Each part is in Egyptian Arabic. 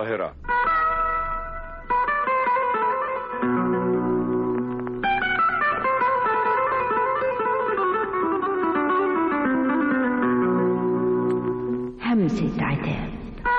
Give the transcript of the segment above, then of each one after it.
القاهرة همسة عتاب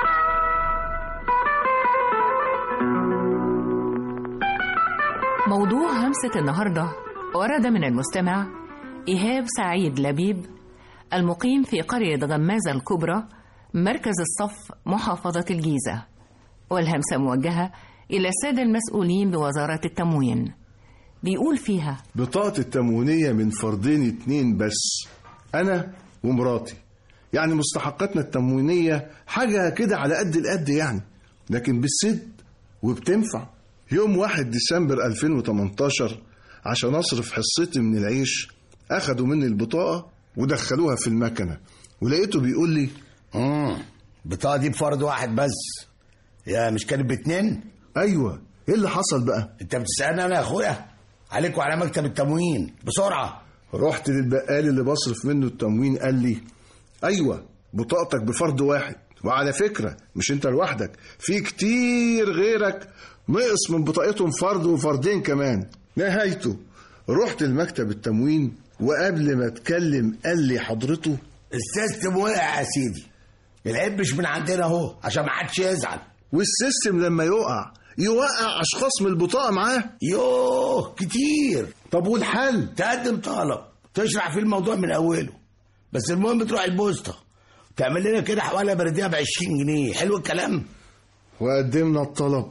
موضوع همسة النهاردة ورد من المستمع إيهاب سعيد لبيب المقيم في قرية غمازة الكبرى مركز الصف محافظة الجيزة والهمسة موجهة إلى السادة المسؤولين بوزارة التموين بيقول فيها بطاقة التموينية من فردين اتنين بس أنا ومراتي يعني مستحقاتنا التموينية حاجة كده على قد القد يعني لكن بالسد وبتنفع يوم 1 ديسمبر 2018 عشان أصرف حصتي من العيش أخدوا مني البطاقة ودخلوها في المكنة ولقيته بيقول لي امم البطاقه دي بفرد واحد بس يا مش كانت باتنين أيوة إيه اللي حصل بقى؟ انت بتسالني انا يا اخويا عليك وعلى مكتب التموين بسرعه رحت للبقال اللي بصرف منه التموين قال لي ايوه بطاقتك بفرد واحد وعلى فكره مش انت لوحدك في كتير غيرك نقص من بطاقتهم فرد وفردين كمان نهايته رحت لمكتب التموين وقبل ما اتكلم قال لي حضرته السيستم وقع يا سيدي العيب مش من عندنا اهو عشان ما حدش يزعل والسيستم لما يقع يوقع اشخاص من البطاقه معاه يوه كتير طب والحل تقدم طلب تشرح في الموضوع من اوله بس المهم تروح البوسطه تعمل لنا كده حوالي برديه ب 20 جنيه حلو الكلام وقدمنا الطلب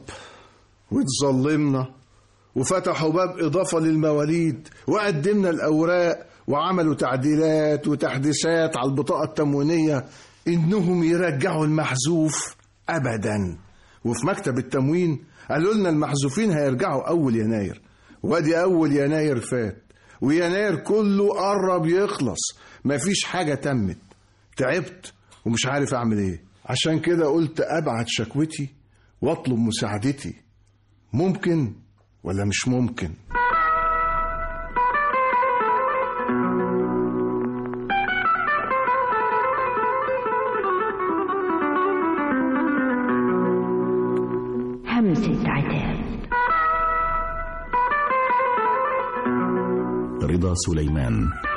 واتظلمنا وفتحوا باب إضافة للمواليد وقدمنا الأوراق وعملوا تعديلات وتحديثات على البطاقة التموينية إنهم يرجعوا المحذوف أبدا وفي مكتب التموين قالوا لنا المحذوفين هيرجعوا أول يناير وادي أول يناير فات ويناير كله قرب يخلص مفيش حاجة تمت تعبت ومش عارف أعمل إيه عشان كده قلت أبعت شكوتي واطلب مساعدتي ممكن ولا مش ممكن همسة عتاب رضا سليمان